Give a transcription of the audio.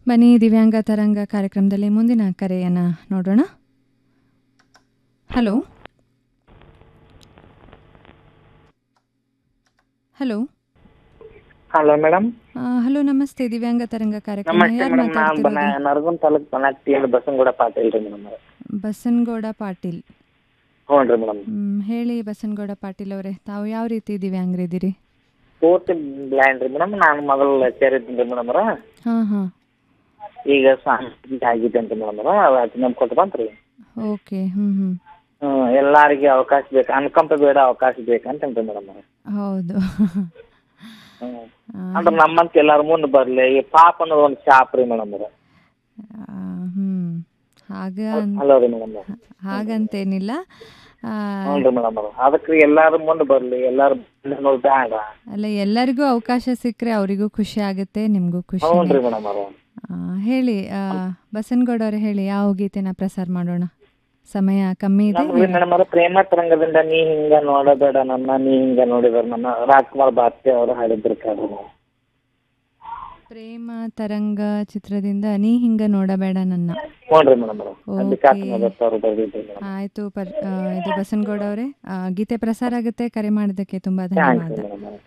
ಬನ್ನಿ ದಿವ್ಯಾಂಗ ತರಂಗ ಕಾರ್ಯಕ್ರಮದಲ್ಲಿ ಮುಂದಿನ ಕರೆಯನ್ನು ನೋಡೋಣ hello hello hello madam hello ನಮಸ್ತೆ ದಿವ್ಯಾಂಗ ತರಂಗ ಕಾರ್ಯಕ್ರಮ ನಮಸ್ತೆ ಯಾರು ಮೇಡಮ್ ನಾನು ಬನ ಮಾತಾಡ್ತಿರೋದು ನರಗುಂದ ತಾಲೂಕ್ ಬನಾಕ್ತಿ ಅಂತ ಬಸನಗೌಡ ಪಾಟೀಲ್ ರೀ ಮೇಡಮ್ ಬಸನಗೌಡ ಪಾಟೀಲ್ ಹ್ಞೂ ರೀ ಮೇಡಮ್ ಹ್ಮ್, ಹೇಳಿ ಬಸನಗೌಡ ಪಾಟೀಲ್ ಅವರೇ ತಾವು ಯಾವ ರೀತಿ ದಿವ್ಯಾಂಗರಿದ್ದೀರಿ ಪೂರ್ತಿ ಬ್ಲೈಂಡ್ ರೀ ಮೇಡಮ್ ನಾನು ಮೊದಲು ಲೆಕ್ಚರ್ ಇದ್ದೀನಿ ರೀ ಮೇಡಮ್ರ ಹಾಂ ಹಾಂ ಈಗ ಸಾಂಸ್ಕೃತಿಕ ಆಗಿದೆ ಅಂತ ಮೇಡಮ್ರ ಅದು ಕೊಟ್ಟು ಬಂತು ರೀ ಓಕೆ ಹ್ಞೂ ಹ್ಞೂ ಹ್ಞೂ ಎಲ್ಲರಿಗೆ ಅವಕಾಶ ಬೇಕು ಅನುಕಂಪ ಬೇಡ ಅವಕಾಶ ಬೇಕಂತ ಮೇಡಮ್ ಹೌದು ಹ್ಞೂ ಆ, ಅಂದ್ರೆ ನಮ್ಮಂತ ಎಲ್ಲಾರು ಮುಂದೆ ಬರಲಿ ಈ ಪಾಪ ಅನ್ನೋದು ಒಂದು ಶಾಪ್ ರೀ ಮೇಡಮ್ ಆ, ಹ್ಮ್ ಹಾಗ ಹಲೋ ರೀ ಮೇಡಮ್ ಹಾಗಂತೇನಿಲ್ಲ ಆ, ಹ್ಞೂ ರೀ ಮೇಡಮ್ ಅದಕ್ಕೆ ಎಲ್ಲಾರು ಮುಂದೆ ಬರಲಿ ಎಲ್ಲಾರು ಅನ್ನೋದು ಬೇಡ ಅಲ್ಲ ಎಲ್ಲರಿಗೂ ಅವಕಾಶ ಸಿಕ್ಕರೆ ಅವರಿಗೂ ಖುಷಿ ಆಗುತ್ತೆ ನಿಮಗೂ ಖುಷಿ ಹ್ಞೂ ರೀ ಮೇಡಮ್ ಹೇಳಿ ಆ, ಬಸನಗೌಡ ಅವ್ರೆ ಹೇಳಿ ಯಾವ ಗೀತೆನ ಪ್ರಸಾರ ಮಾಡೋಣ ಸಮಯ ಕಮ್ಮಿ ಇದೆ ನಮ್ಗೆ ಮೇಡಮ್ ಅವ್ರ ಪ್ರೇಮ ತರಂಗದಿಂದ ನೀ ಹಿಂಗ ನೋಡಬೇಡ ನನ್ನ ನೀ ಹಿಂಗ ನೋಡಿದ್ರ ನನ್ನ ರಾಜ್ಕುಮಾರ್ ಬಾತ್ಯ ಅವರು ಹಾಡಿದ್ರು ಕಾದು ಪ್ರೇಮ ತರಂಗ ಚಿತ್ರದಿಂದ ನೀ ಹಿಂಗ ನೋಡಬೇಡ ನನ್ನ ಹ್ಞೂ ರೀ ಮೇಡಮ್ ಅವ್ರ Okay. ವಿಕಾಸ್ ಅವರು ಬರ್ದಿದ್ರು ಮೇಡಮ್ ಆಯ್ತು ಪರ್ ಆ, ಇದು ಬಸನಗೌಡ ಅವರೇ ಗೀತೆ ಪ್ರಸಾರ ಆಗುತ್ತೆ ಕರೆ ಮಾಡೋದಕ್ಕೆ ತುಂಬಾ ಥ್ಯಾಂಕ್ಸ್ ಧನ್ಯವಾದ ಮೇಡಮ್